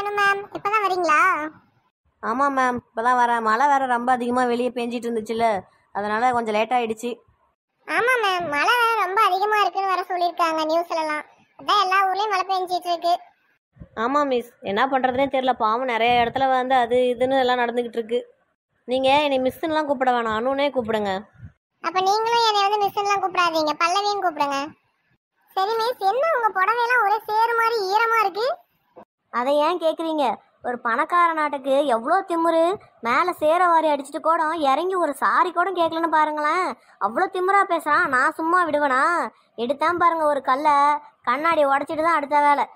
அனு ma'am இப்பதான் வரீங்களா ஆமாம் மேம் இப்போ தான் வரேன் மழை வேற ரொம்ப அதிகமாக வெளியே பெஞ்சிட்டு இருந்துச்சுல்ல அதனால கொஞ்சம் லேட் ஆயிடுச்சு ஆமா மேம் மழை வேற ரொம்ப அதிகமா இருக்குன்னு வர சொல்லியிருக்காங்க நியூஸ்ல எல்லாம் அதான் எல்லா ஊர்லயும் மழை பெஞ்சிட்டு இருக்கு ஆமாம் மிஸ் என்ன பண்ணுறதுனே தெரில பாவம் நிறைய இடத்துல வந்து அது இதுன்னு எல்லாம் நடந்துக்கிட்டு இருக்கு நீங்கள் என்னை மிஸ்ஸுன்னெலாம் கூப்பிட வேணாம் அனுனே கூப்பிடுங்க அப்ப நீங்களும் என்னை வந்து மிஸ்லாம் கூப்பிடாதீங்க பல்லவியும் கூப்பிடுங்க சரி மிஸ் என்ன உங்க புடவையெல்லாம் ஒரே சேறு மாதிரி ஈரமா இருக்கு அதை ஏன் கேட்குறீங்க ஒரு பணக்கார நாட்டுக்கு எவ்வளோ திமிரு மேலே சேர வாரி அடிச்சுட்டு கூட இறங்கி ஒரு சாரி கூட கேட்கலன்னு பாருங்களேன் அவ்வளோ திமிரா பேசுகிறான் நான் சும்மா விடுவேனா எடுத்தான் பாருங்க ஒரு கல்லை கண்ணாடி உடச்சிட்டு தான் அடுத்த வேலை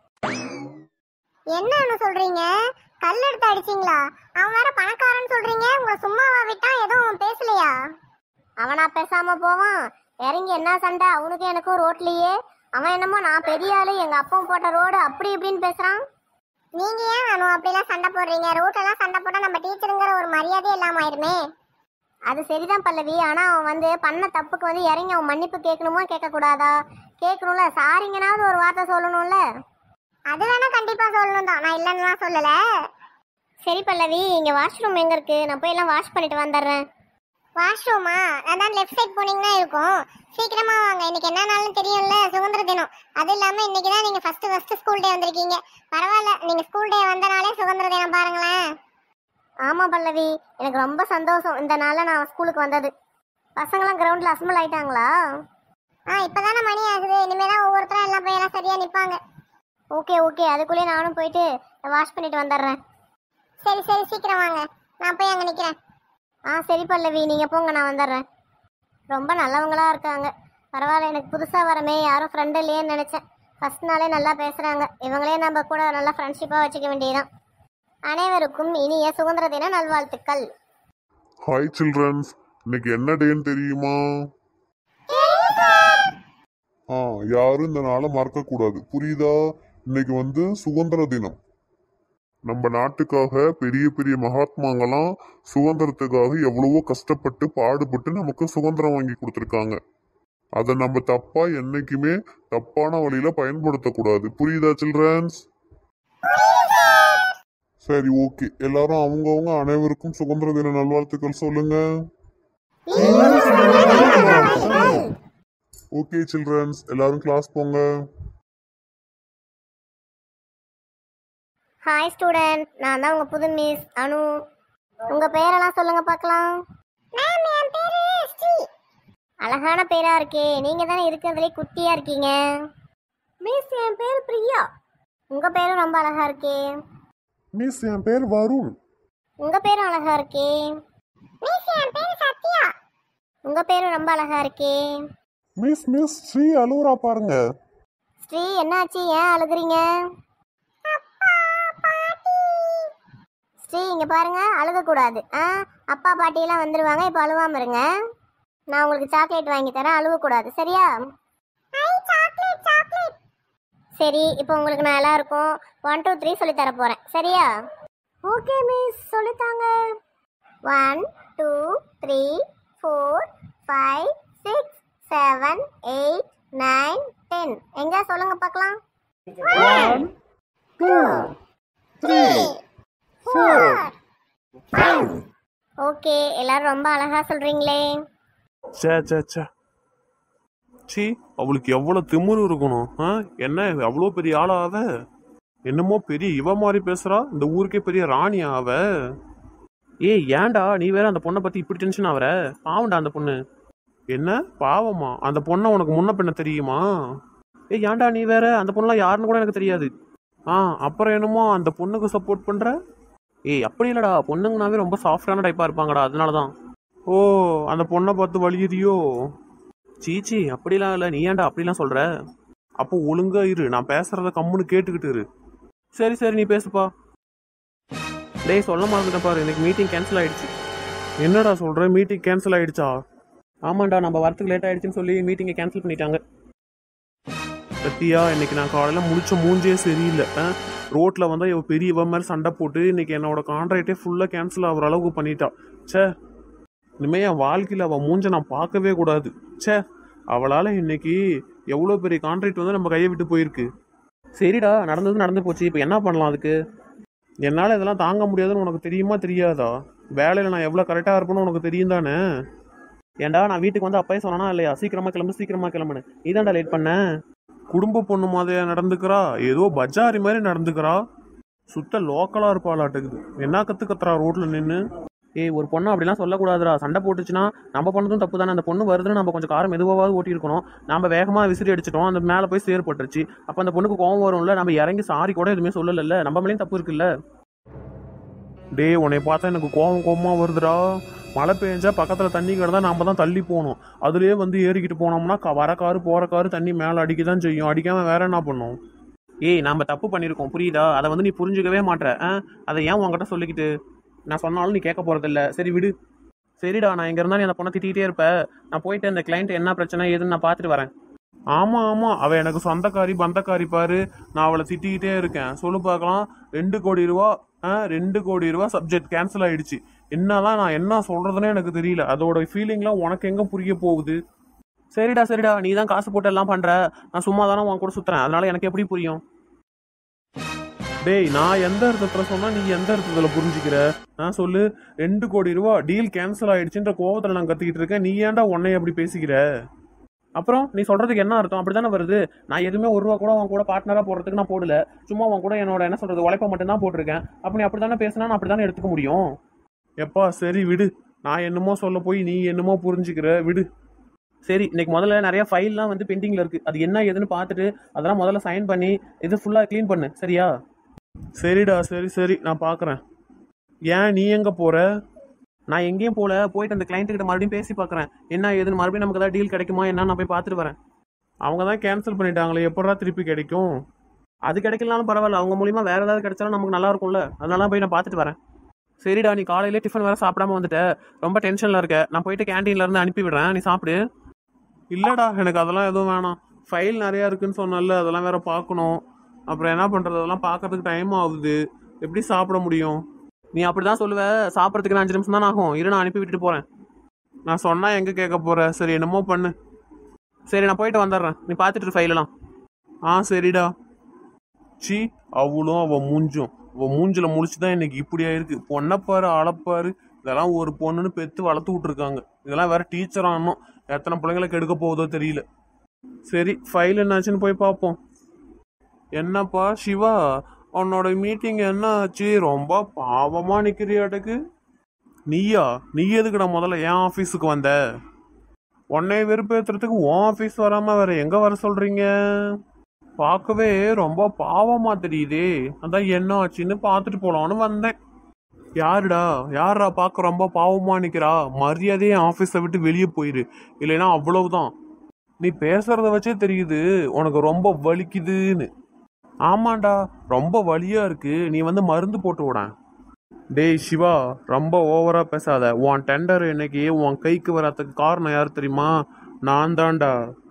என்ன அனு சொல்றீங்க கல் எடுத்து அடிச்சீங்களா அவன் வேற பணக்காரன்னு சொல்றீங்க உங்களை சும்மாவா விட்டா எதுவும் பேசலையா அவனா பேசாம போவான் இறங்கி என்ன சண்டை அவனுக்கு எனக்கும் ரோட்லயே அவன் என்னமோ நான் பெரிய ஆளு எங்க அப்பாவும் போட்ட ரோடு அப்படி இப்படின்னு பேசுறான் நீங்க ஏன் அனு அப்படிலாம் சண்டை போடுறீங்க ரோட்டெல்லாம் சண்டை போட்டா நம்ம டீச்சருங்கிற ஒரு மரியாதை இல்லாம ஆயிருமே அது சரிதான் பல்லவி ஆனா அவன் வந்து பண்ண தப்புக்கு வந்து இறங்கி அவன் மன்னிப்பு கேட்கணுமா கேட்க கூடாதா கேட்கணும்ல சாரிங்கனாவது ஒரு வார்த்தை சொல்லணும்ல அது வேணா கண்டிப்பா சொல்லணும் தான் நான் இல்லைன்னுலாம் சொல்லல சரி பல்லவி இங்க வாஷ்ரூம் எங்க இருக்கு நான் போய் எல்லாம் வாஷ் பண்ணிட்டு வந்துடுறேன் வாஷ்ரூமா அதான் லெஃப்ட் சைட் போனீங்கன்னா இருக்கும் சீக்கிரமா வாங்க இன்னைக்கு என்ன நாள்னு தெரியும்ல சுதந்திர தினம் அது இல்லாம இன்னைக்கு தான் நீங்க ஃபர்ஸ்ட் ஃபர்ஸ்ட் ஸ்கூல் டே வந்திருக்கீங்க பரவாயில்ல நீங்க ஸ்கூல் டே வந்தனாலே சுதந்திர தினம் பாருங்களேன் ஆமா பல்லவி எனக்கு ரொம்ப சந்தோஷம் இந்த நாள்ல நான் ஸ்கூலுக்கு வந்தது பசங்களாம் கிரவுண்ட்ல அசம்பிள் ஆயிட்டாங்களா ஆ இப்பதானே மணி ஆகுது இனிமே தான் ஒவ்வொருத்தரும் எல்லாம் போய் எல்லாம் சரியா நிப்பாங்க ஓகே ஓகே அதுக்குள்ளேயே நானும் போயிட்டு வாஷ் பண்ணிட்டு வந்துடுறேன் சரி சரி சீக்கிரம் வாங்க நான் போய் அங்க நிக்கிறேன் ஆ சரி பல்லவி நீங்கள் போங்க நான் வந்துடுறேன் ரொம்ப நல்லவங்களா இருக்காங்க பரவாயில்ல எனக்கு புதுசாக வரமே யாரும் ஃப்ரெண்டு இல்லையேன்னு நினச்சேன் ஃபர்ஸ்ட் நாளே நல்லா பேசுகிறாங்க இவங்களே நம்ம கூட நல்லா ஃப்ரெண்ட்ஷிப்பாக வச்சுக்க வேண்டியதுதான் அனைவருக்கும் இனிய சுதந்திர தின நல்வாழ்த்துக்கள் ஹாய் சில்ட்ரன்ஸ் இன்னைக்கு என்ன டேன்னு தெரியுமா ஆ யாரும் இந்த நாளை மறக்க கூடாது புரியுதா இன்னைக்கு வந்து சுதந்திர தினம் நம்ம நாட்டுக்காக பெரிய பெரிய மகாத்மாங்கெல்லாம் சுதந்திரத்துக்காக எவ்வளவோ கஷ்டப்பட்டு பாடுபட்டு நமக்கு சுதந்திரம் வாங்கி கொடுத்துருக்காங்க அதை நம்ம தப்பா என்னைக்குமே தப்பான வழியில பயன்படுத்தக்கூடாது புரியுதா சில்ட்ரன்ஸ் சரி ஓகே எல்லாரும் அவங்கவங்க அனைவருக்கும் சுதந்திர தின நல்வாழ்த்துக்கள் சொல்லுங்க ஓகே சில்ட்ரன்ஸ் எல்லாரும் கிளாஸ் போங்க ஹாய் ஸ்டூடெண்ட் நான் தான் உங்கள் புது மிஸ் அனு உங்கள் பேரெல்லாம் சொல்லுங்கள் பார்க்கலாம் மேம் என் பேரு ஸ்ரீ அழகான பேராக இருக்கே நீங்கள் தானே இருக்கிறதுலே குட்டியாக இருக்கீங்க மிஸ் என் பேர் பிரியா உங்கள் பேரும் ரொம்ப அழகாக இருக்கே மிஸ் என் பேர் வருண் உங்கள் பேரும் அழகாக இருக்கே மிஸ் என் பேரு சத்யா உங்க பேரும் ரொம்ப அழகா இருக்கே மிஸ் மிஸ் ஸ்ரீ அலூரா பாருங்க ஸ்ரீ என்னாச்சு ஏன் அழுகுறீங்க ஸ்ரீ இங்க பாருங்க அழுக கூடாது ஆ அப்பா பாட்டியெல்லாம் வந்துருவாங்க இப்போ அழுவாம இருங்க நான் உங்களுக்கு சாக்லேட் வாங்கி தரேன் அழுவ கூடாது சரியா ஐ சாக்லேட் சாக்லேட் சரி இப்போ உங்களுக்கு நான் எல்லாருக்கும் ஒன் டூ த்ரீ சொல்லி தர போறேன் சரியா ஓகே மிஸ் சொல்லித்தாங்க one two three four five six seven eight nine ten எங்க சொல்லுங்க பார்க்கலாம் ஓகே எல்லாரும் ரொம்ப அழகா சொல்றீங்களே சே சே சே சி அவளுக்கு எவ்வளோ திமிரு இருக்கணும் ஆ என்ன அவ்வளோ பெரிய ஆளா அவ என்னமோ பெரிய இவ மாதிரி பேசுறா இந்த ஊருக்கே பெரிய ராணியா அவ ஏய் ஏன்டா நீ வேற அந்த பொண்ணை பத்தி இப்படி டென்ஷன் ஆவற பாவம்டா அந்த பொண்ணு என்ன பாவமா அந்த பொண்ணை உனக்கு முன்ன பின்ன தெரியுமா ஏய் ஏன்டா நீ வேற அந்த பொண்ணுலாம் யாருன்னு கூட எனக்கு தெரியாது ஆ அப்புறம் என்னமோ அந்த பொண்ணுக்கு சப்போர்ட் பண்ற ஏய் அப்படி இல்லடா பொண்ணுங்கனாவே ரொம்ப சாஃப்டான டைப்பா இருப்பாங்கடா அதனால தான் ஓ அந்த பொண்ணை பார்த்து வலியுறியோ சீச்சி அப்படிலாம் இல்லை நீ ஏன்டா அப்படிலாம் சொல்ற அப்போ ஒழுங்கா இரு நான் பேசுறத கம்முன்னு கேட்டுக்கிட்டு இரு சரி சரி நீ பேசுப்பா டேய் சொல்ல மறந்துட்டேன் பாரு இன்னைக்கு மீட்டிங் கேன்சல் ஆயிடுச்சு என்னடா சொல்ற மீட்டிங் கேன்சல் ஆயிடுச்சா ஆமாண்டா நம்ம வரத்துக்கு லேட் ஆயிடுச்சுன்னு சொல்லி மீட்டிங்கை கேன்சல் பண்ணிட்டாங்க சத்தியா இன்னைக்கு நான் காலையில முடிச்ச மூஞ்சே சரியில்லை ஆ? ரோட்ல வந்து இவ பெரிய இவ மாதிரி சண்டை போட்டு இன்னைக்கு என்னோட கான்ட்ராக்டே ஃபுல்லா கேன்சல் ஆகுற அளவுக்கு பண்ணிட்டா ச்சே இனிமே என் வாழ்க்கையில் அவள் மூஞ்ச நான் பார்க்கவே கூடாது ச்சே அவளால் இன்னைக்கு எவ்வளோ பெரிய கான்ட்ராக்ட் வந்து நம்ம கையை விட்டு போயிருக்கு சரிடா நடந்தது நடந்து போச்சு இப்போ என்ன பண்ணலாம் அதுக்கு என்னால் இதெல்லாம் தாங்க முடியாதுன்னு உனக்கு தெரியுமா தெரியாதா வேலையில் நான் எவ்வளோ கரெக்டாக இருப்பேன்னு உனக்கு தெரியும் தானே ஏன்டா நான் வீட்டுக்கு வந்து அப்பயே சொன்னா இல்லையா சீக்கிரமா கிளம்பு சீக்கிரமா கிளம்புன்னு நீதான்டா லேட் பண்ண குடும்ப பொண்ணு மாதிரியா நடந்துக்கிறா ஏதோ பஜாரி மாதிரி நடந்துக்கிறா சுத்த லோக்கலா இருப்பாளாட்டுக்குது என்ன கத்து கத்துறா ரோட்ல நின்று ஏய் ஒரு பொண்ணு அப்படிலாம் சொல்லக்கூடாதுடா சண்டை போட்டுச்சுன்னா நம்ம பண்ணதும் தப்பு தானே அந்த பொண்ணு வருதுன்னு நம்ம கொஞ்சம் காரம் மெதுவாவது ஓட்டியிருக்கணும் நம்ம வேகமாக விசிறி அடிச்சிட்டோம் அந்த மேலே போய் சேர் பட்டுருச்சு அப்போ அந்த பொண்ணுக்கு கோவம் வரும்ல நம்ம இறங்கி சாரி கூட எதுவுமே சொல்லலைல்ல நம்ம மேலேயும் தப்பு இருக்குல்ல டேய் உன்னை பார்த்தா எனக்கு கோவம் கோவமாக வருதுடா மழை பெஞ்சா பக்கத்தில் தண்ணி கிடந்தா நாம தான் தள்ளி போகணும் அதுலேயே வந்து ஏறிக்கிட்டு போனோம்னா க- வர காரு போகிற காரு தண்ணி மேலே அடிக்க தான் செய்யும் அடிக்காமல் வேற என்ன பண்ணும் ஏய் நாம தப்பு பண்ணியிருக்கோம் புரியுதா அதை வந்து நீ புரிஞ்சுக்கவே மாட்ற ஆ அதை ஏன் உன்கிட்ட சொல்லிக்கிட்டு நான் சொன்னாலும் நீ கேட்க போகிறதில்ல சரி விடு சரிடா நான் இங்கே இருந்தாலும் அந்த பொண்ணை திட்டிகிட்டே இருப்ப நான் போயிட்டு அந்த கிளைண்ட் என்ன பிரச்சனை ஏதுன்னு நான் பார்த்துட்டு வரேன் ஆமாம் ஆமாம் அவள் எனக்கு சொந்தக்காரி பந்தக்காரி பாரு நான் அவளை திட்டிக்கிட்டே இருக்கேன் சொல்லு பார்க்கலாம் ரெண்டு கோடி ரூபா ஆ ரெண்டு கோடி ரூபா சப்ஜெக்ட் கேன்சல் ஆயிடுச்சு என்னதான் நான் என்ன சொல்றதுன்னே எனக்கு தெரியல அதோட ஃபீலிங்லாம் உனக்கு எங்க புரிய போகுது சரிடா சரிடா நீ தான் காசு போட்டு எல்லாம் பண்ற நான் சும்மா தானே உன் கூட சுத்துறேன் அதனால எனக்கு எப்படி புரியும் டேய் நான் எந்த அர்த்தத்துல சொன்னா நீ எந்த அர்த்தத்துல புரிஞ்சுக்கிற நான் சொல்லு ரெண்டு கோடி ரூபா டீல் கேன்சல் ஆயிடுச்சுன்ற கோவத்துல நான் கத்திக்கிட்டு இருக்கேன் நீ ஏன்டா உன்னை அப்படி பேசிக்கிற அப்புறம் நீ சொல்றதுக்கு என்ன அர்த்தம் அப்படிதானே வருது நான் எதுவுமே ஒரு ரூபா கூட உன் கூட பார்ட்னரா போடுறதுக்கு நான் போடல சும்மா உன் கூட என்னோட என்ன சொல்றது உழைப்ப மட்டும் தான் போட்டிருக்கேன் அப்ப நீ அப்படித்தானே பேசினா நான் அப்படித்தானே எடுத்துக்க முடியும் எப்பா சரி விடு நான் என்னமோ சொல்ல போய் நீ என்னமோ புரிஞ்சுக்கிற விடு சரி இன்னைக்கு முதல்ல நிறைய ஃபைல்லாம் வந்து பெண்டிங்ல இருக்கு அது என்ன ஏதுன்னு பார்த்துட்டு அதெல்லாம் முதல்ல சைன் பண்ணி இது ஃபுல்லா க்ளீன் பண்ணு சரியா சரிடா சரி சரி நான் பார்க்கறேன் ஏன் நீ எங்க போற நான் எங்கேயும் போல போயிட்டு அந்த client கிட்ட மறுபடியும் பேசி பார்க்கறேன் என்ன ஏதுன்னு மறுபடியும் நமக்கு ஏதாவது டீல் கிடைக்குமா என்ன நான் போய் பார்த்துட்டு வரேன் அவங்க தான் கேன்சல் பண்ணிட்டாங்களே எப்படா திருப்பி கிடைக்கும் அது கிடைக்கலனாலும் பரவாயில்ல அவங்க மூலியமா வேற ஏதாவது கிடைச்சாலும் நமக்கு நல்லா இருக்கும்ல அதனால போய் நான் பார்த்துட்டு வரேன் சரிடா நீ காலையிலே டிஃபன் வேற சாப்பிடாம வந்துட்ட ரொம்ப டென்ஷன்ல இருக்க நான் போயிட்டு கேண்டீன்ல இருந்து அனுப்பி விடுறேன் நீ சாப்பிடு இல்லடா எனக்கு அதெல்லாம் எதுவும் வேணாம் ஃபைல் நிறைய இருக்குன்னு சொன்னல அதெல்லாம் வேற பார்க்கணும் அப்புறம் என்ன பண்றது அதெல்லாம் பார்க்கறதுக்கு டைம் ஆகுது எப்படி சாப்பிட முடியும் நீ அப்படிதான் சொல்லுவ சாப்பிட்றதுக்கு அஞ்சு நிமிஷம் தான் ஆகும் இரு நான் அனுப்பி விட்டுட்டு போறேன் நான் சொன்னா எங்க கேட்க போற சரி என்னமோ பண்ணு சரி நான் போயிட்டு வந்துடுறேன் நீ பார்த்துட்டு ஃபைலெல்லாம் ஆ சரிடா சி அவளும் அவ மூஞ்சும் அவ மூஞ்சில முடிச்சுதான் இன்னைக்கு இப்படியா இருக்கு பொண்ணப்பாரு அளப்பாரு இதெல்லாம் ஒரு பொண்ணுன்னு பெத்து வளர்த்து விட்டுருக்காங்க இதெல்லாம் வேற டீச்சர் ஆனோம் எத்தனை பிள்ளைங்களை கெடுக்க போகுதோ தெரியல சரி ஃபைல் என்னாச்சுன்னு போய் பார்ப்போம் என்னப்பா சிவா உன்னோட மீட்டிங் என்ன ஆச்சு ரொம்ப பாவமா நிக்கிறியாட்டுக்கு நீயா நீ எதுக்குடா முதல்ல என் ஆஃபீஸுக்கு வந்த உன்னை வெறுப்பேத்துறதுக்கு உன் ஆஃபீஸ் வராம வேற எங்க வர சொல்றீங்க பார்க்கவே ரொம்ப பாவமா தெரியுதே அதான் என்ன ஆச்சுன்னு பார்த்துட்டு போலாம்னு வந்தேன் யாருடா யாரா பார்க்க ரொம்ப பாவமா நிக்கிறா மரியாதையே ஆஃபீஸை விட்டு வெளியே போயிரு இல்லைன்னா அவ்வளவுதான் நீ பேசுறத வச்சே தெரியுது உனக்கு ரொம்ப வலிக்குதுன்னு ஆமாண்டா ரொம்ப வலியா இருக்கு நீ வந்து மருந்து போட்டு விட டேய் சிவா ரொம்ப ஓவரா பேசாத உன் டெண்டர் இன்னைக்கு உன் கைக்கு வராதுக்கு காரணம் யார் தெரியுமா நான் தான்டா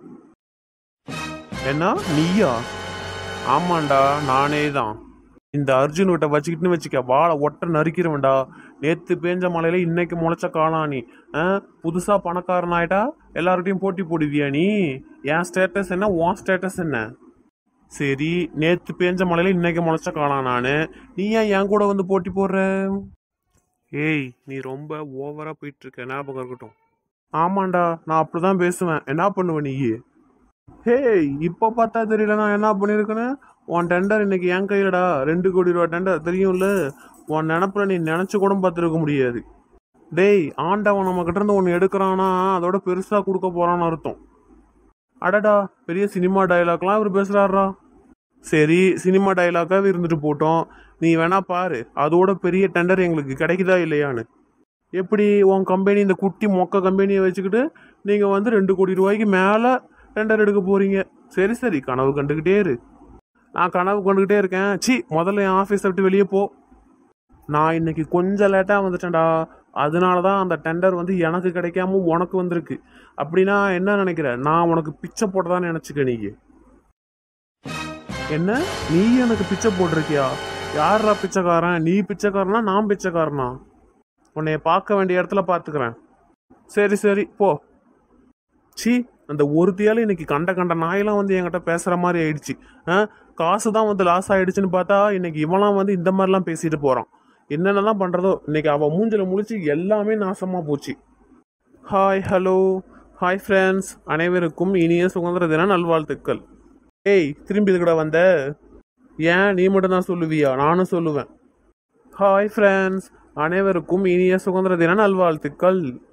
என்ன நீயா ஆமாண்டா நானே தான் இந்த அர்ஜுன் கிட்ட வச்சுக்கிட்டுன்னு வச்சுக்க வாழை ஒட்ட நறுக்கிறவன்டா நேத்து பேஞ்ச மலையில இன்னைக்கு முளைச்ச காளானி ஆ, புதுசா பணக்காரன் ஆயிட்டா எல்லார்கிட்டயும் போட்டி போடுவியா நீ என் ஸ்டேட்டஸ் என்ன உன் ஸ்டேட்டஸ் என்ன சரி நேத்து பேஞ்ச மலையில இன்னைக்கு முளைச்ச காளான் நானு நீ ஏன் என் கூட வந்து போட்டி போடுற ஏய் நீ ரொம்ப ஓவரா போயிட்டு இருக்க ஞாபகம் இருக்கட்டும் ஆமாண்டா நான் அப்படிதான் பேசுவேன் என்ன பண்ணுவ நீ ஹேய் இப்போ பார்த்தா தெரியல நான் என்ன பண்ணியிருக்கேன்னு உன் டெண்டர் இன்னைக்கு என் கையிலடா ரெண்டு கோடி ரூபா டெண்டர் தெரியும்ல உன் நினப்புல நீ நினச்சி கூட பார்த்துருக்க முடியாது டேய் ஆண்டவன் நம்ம கிட்ட இருந்து ஒன்று எடுக்கிறானா அதோட பெருசாக கொடுக்க போறான்னு அர்த்தம் அடடா பெரிய சினிமா டயலாக்லாம் இவர் பேசுறாரா சரி சினிமா டயலாக்காக இருந்துட்டு போட்டோம் நீ வேணா பாரு அதோட பெரிய டெண்டர் எங்களுக்கு கிடைக்குதா இல்லையான்னு எப்படி உன் கம்பெனி இந்த குட்டி மொக்க கம்பெனியை வச்சுக்கிட்டு நீங்கள் வந்து ரெண்டு கோடி ரூபாய்க்கு மேலே டெண்டர் எடுக்க போறீங்க சரி சரி கனவு கண்டுக்கிட்டே இரு நான் கனவு கண்டுக்கிட்டே இருக்கேன் சி முதல்ல என் ஆஃபீஸை விட்டு வெளியே போ நான் இன்னைக்கு கொஞ்சம் லேட்டாக வந்துட்டேன்டா அதனால தான் அந்த டெண்டர் வந்து எனக்கு கிடைக்காம உனக்கு வந்திருக்கு அப்படின்னா என்ன நினைக்கிற நான் உனக்கு பிச்சை போட்டதான்னு நினச்சிக்க நீ என்ன நீ எனக்கு பிச்சை போட்டிருக்கியா யாரா பிச்சைக்காரன் நீ பிச்சைக்காரனா நான் பிச்சைக்காரனா உன்னைய பார்க்க வேண்டிய இடத்துல பார்த்துக்கிறேன் சரி சரி போ சி அந்த ஒருத்தியால இன்னைக்கு கண்ட கண்ட நாயெல்லாம் வந்து என்கிட்ட பேசுற மாதிரி ஆயிடுச்சு ஆ காசு தான் வந்து லாஸ் ஆயிடுச்சுன்னு பார்த்தா இன்னைக்கு இவன்லாம் வந்து இந்த மாதிரிலாம் பேசிட்டு போறான் என்னென்னலாம் பண்றதோ இன்னைக்கு அவ மூஞ்சில முழிச்சு எல்லாமே நாசமா போச்சு ஹாய் ஹலோ ஹாய் ஃப்ரெண்ட்ஸ் அனைவருக்கும் இனிய சுதந்திர தின நல்வாழ்த்துக்கள் ஏய் திரும்பி இதுக்கட வந்த ஏன் நீ மட்டும் தான் சொல்லுவியா நானும் சொல்லுவேன் ஹாய் ஃப்ரெண்ட்ஸ் அனைவருக்கும் இனிய சுதந்திர தின நல்வாழ்த்துக்கள்